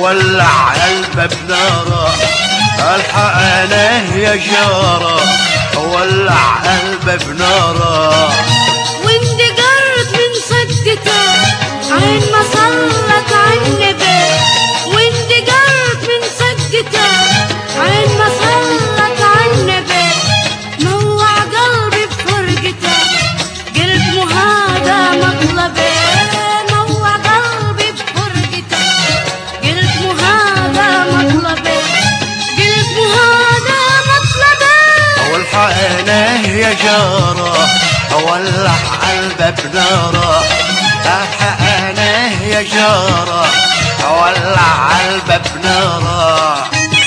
ولع الباب نارا الحقناه يا جارة ولع الباب نارا وانت جرت من صدته عين ما صلت عنبه وانت جرت من صدته عين ما صلت عنبه موع قلبي بفرقته قلت مو هذا مطلبي موع قلبي بفرقته قلت مو هذا مطلبي قلت مو هذا مطلبي والحقناه يا جارة ولع الباب نارا الحقناه يا جارة ولع الباب نارا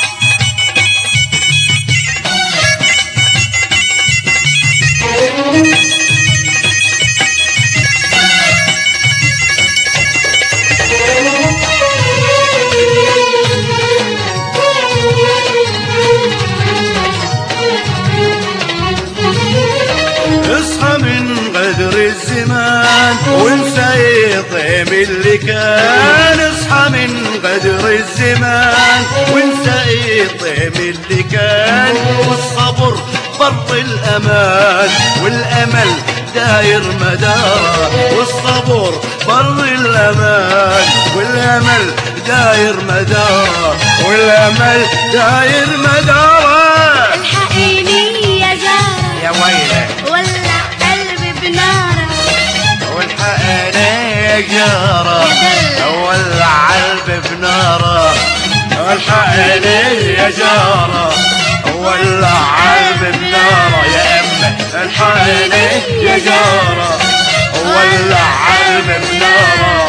اصحى من غدر الزمان وانسى يطيم اللي كان اصحى من غدر الزمان وانسى يطيم اللي كان والصبر بر الامان والامل داير مدار والصبر بر الامان والامل داير مدار والامل داير مدار الحقيني يا جارة يا ويلك ولع قلبي بناره والحقني يا جارة يا دلة. ولع قلبي بنارة الحقني يا جارة ولع قلبي بنارة يا أمة الحقني يا جارة ولع قلبي بنارة